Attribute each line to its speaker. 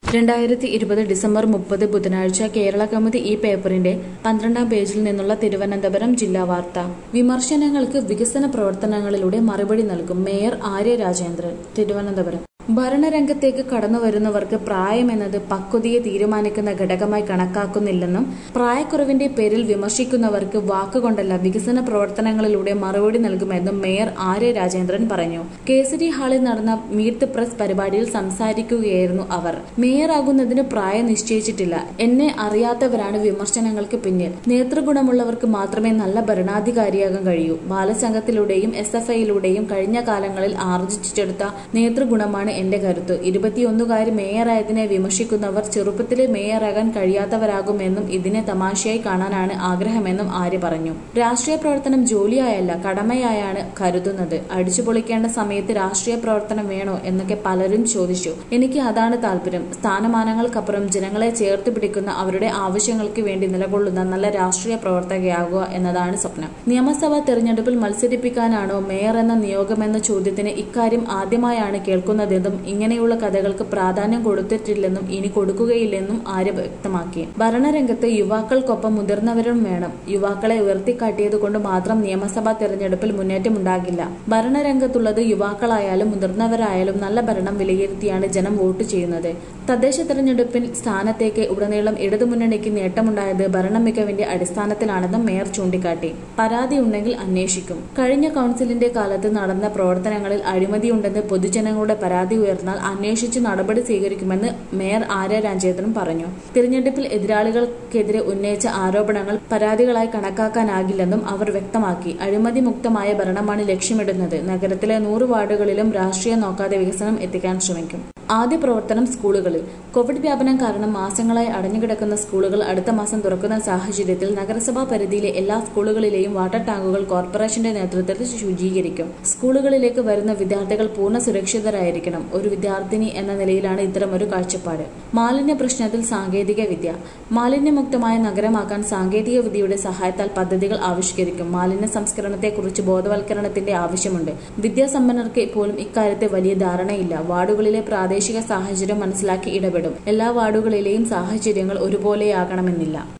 Speaker 1: രണ്ടായിരത്തി ഇരുപത് ഡിസംബർ മുപ്പത് ബുധനാഴ്ച കേരള കൗമുദി ഈ പേപ്പറിന്റെ പന്ത്രണ്ടാം പേജിൽ നിന്നുള്ള തിരുവനന്തപുരം ജില്ലാ വാർത്ത വിമർശനങ്ങൾക്ക് വികസന പ്രവർത്തനങ്ങളിലൂടെ മറുപടി നൽകും മേയർ ആര്യ രാജേന്ദ്രൻ തിരുവനന്തപുരം ഭരണരംഗത്തേക്ക് കടന്നുവരുന്നവർക്ക് പ്രായമെന്നത് പക്വതയെ തീരുമാനിക്കുന്ന ഘടകമായി കണക്കാക്കുന്നില്ലെന്നും പ്രായക്കുറവിന്റെ പേരിൽ വിമർശിക്കുന്നവർക്ക് വാക്കുകൊണ്ടല്ല വികസന പ്രവർത്തനങ്ങളിലൂടെ മറുപടി നൽകുമെന്നും മേയർ ആര്യ രാജേന്ദ്രൻ പറഞ്ഞു കേസരി ഹാളിൽ നടന്ന മീറ്റ് ദ പ്രസ് പരിപാടിയിൽ സംസാരിക്കുകയായിരുന്നു അവർ മേയറാകുന്നതിന് പ്രായം നിശ്ചയിച്ചിട്ടില്ല എന്നെ അറിയാത്തവരാണ് വിമർശനങ്ങൾക്ക് പിന്നിൽ നേതൃഗുണമുള്ളവർക്ക് മാത്രമേ നല്ല ഭരണാധികാരിയാകാൻ കഴിയൂ ബാലസംഘത്തിലൂടെയും എസ് എഫ് ഐയിലൂടെയും കഴിഞ്ഞ കാലങ്ങളിൽ ആർജിച്ചെടുത്ത നേതൃഗുണമാണ് എന്റെ കരുത്ത് ഇരുപത്തിയൊന്നുകാരി മേയറായതിനെ വിമർശിക്കുന്നവർ ചെറുപ്പത്തിലെ മേയറാകാൻ കഴിയാത്തവരാകുമെന്നും ഇതിനെ തമാശയായി കാണാനാണ് ആഗ്രഹമെന്നും ആര്യ പറഞ്ഞു രാഷ്ട്രീയ പ്രവർത്തനം ജോലിയായല്ല കടമയായാണ് കരുതുന്നത് അടിച്ചുപൊളിക്കേണ്ട സമയത്ത് രാഷ്ട്രീയ പ്രവർത്തനം വേണോ എന്നൊക്കെ പലരും ചോദിച്ചു എനിക്ക് അതാണ് താല്പര്യം സ്ഥാനമാനങ്ങൾക്കപ്പുറം ജനങ്ങളെ ചേർത്ത് പിടിക്കുന്ന അവരുടെ ആവശ്യങ്ങൾക്ക് വേണ്ടി നിലകൊള്ളുന്ന നല്ല രാഷ്ട്രീയ പ്രവർത്തകയാകുക എന്നതാണ് സ്വപ്നം നിയമസഭാ തെരഞ്ഞെടുപ്പിൽ മത്സരിപ്പിക്കാനാണോ മേയർ എന്ന നിയോഗമെന്ന ചോദ്യത്തിന് ഇക്കാര്യം ആദ്യമായാണ് കേൾക്കുന്നതെന്നും ഇങ്ങനെയുള്ള കഥകൾക്ക് പ്രാധാന്യം കൊടുത്തിട്ടില്ലെന്നും ഇനി കൊടുക്കുകയില്ലെന്നും ആര്യ വ്യക്തമാക്കി ഭരണരംഗത്ത് യുവാക്കൾക്കൊപ്പം മുതിർന്നവരും വേണം യുവാക്കളെ ഉയർത്തിക്കാട്ടിയത് കൊണ്ട് മാത്രം നിയമസഭാ തെരഞ്ഞെടുപ്പിൽ മുന്നേറ്റമുണ്ടാകില്ല ഭരണരംഗത്തുള്ളത് യുവാക്കളായാലും മുതിർന്നവരായാലും നല്ല ഭരണം വിലയിരുത്തിയാണ് ജനം വോട്ട് ചെയ്യുന്നത് തദ്ദേശ തെരഞ്ഞെടുപ്പിൽ സ്ഥാനത്തേക്ക് ഉടനീളം ഇടതുമുന്നണിക്ക് നേട്ടമുണ്ടായത് ഭരണ മികവിന്റെ അടിസ്ഥാനത്തിലാണെന്നും മേയർ ചൂണ്ടിക്കാട്ടി പരാതി ഉണ്ടെങ്കിൽ അന്വേഷിക്കും കഴിഞ്ഞ കൗൺസിലിന്റെ കാലത്ത് നടന്ന പ്രവർത്തനങ്ങളിൽ അഴിമതിയുണ്ടെന്ന് പൊതുജനങ്ങളുടെ പരാതി ഉയർന്നാൽ അന്വേഷിച്ച് നടപടി സ്വീകരിക്കുമെന്ന് മേയർ ആര്യ രാജേന്ദ്രൻ പറഞ്ഞു തിരഞ്ഞെടുപ്പിൽ എതിരാളികൾക്കെതിരെ ഉന്നയിച്ച ആരോപണങ്ങൾ പരാതികളായി കണക്കാക്കാനാകില്ലെന്നും അവർ വ്യക്തമാക്കി അഴിമതി മുക്തമായ ഭരണമാണ് ലക്ഷ്യമിടുന്നത് നഗരത്തിലെ നൂറ് വാർഡുകളിലും രാഷ്ട്രീയം നോക്കാതെ വികസനം എത്തിക്കാൻ ശ്രമിക്കും ആദ്യ പ്രവർത്തനം സ്കൂളുകളിൽ കോവിഡ് വ്യാപനം കാരണം മാസങ്ങളായി അടഞ്ഞുകിടക്കുന്ന സ്കൂളുകൾ അടുത്ത മാസം തുറക്കുന്ന സാഹചര്യത്തിൽ നഗരസഭാ പരിധിയിലെ എല്ലാ സ്കൂളുകളിലെയും വാട്ടർ ടാങ്കുകൾ കോർപ്പറേഷന്റെ നേതൃത്വത്തിൽ ശുചീകരിക്കും സ്കൂളുകളിലേക്ക് വരുന്ന വിദ്യാർത്ഥികൾ പൂർണ്ണ സുരക്ഷിതരായിരിക്കണം ഒരു വിദ്യാർത്ഥിനി എന്ന നിലയിലാണ് ഇത്തരമൊരു കാഴ്ചപ്പാട് മാലിന്യ പ്രശ്നത്തിൽ സാങ്കേതിക വിദ്യ മാലിന്യമുക്തമായ നഗരമാക്കാൻ സാങ്കേതിക വിദ്യയുടെ സഹായത്താൽ പദ്ധതികൾ ആവിഷ്കരിക്കും മാലിന്യ സംസ്കരണത്തെക്കുറിച്ച് ബോധവൽക്കരണത്തിന്റെ ആവശ്യമുണ്ട് വിദ്യാസമ്പന്നർക്ക് പോലും ഇക്കാര്യത്തിൽ വലിയ ധാരണയില്ല വാർഡുകളിലെ പ്രാദേശിക സാഹചര്യം മനസ്സിലാക്കി ഇടപെടും എല്ലാ വാർഡുകളിലെയും സാഹചര്യങ്ങൾ ഒരുപോലെയാകണമെന്നില്ല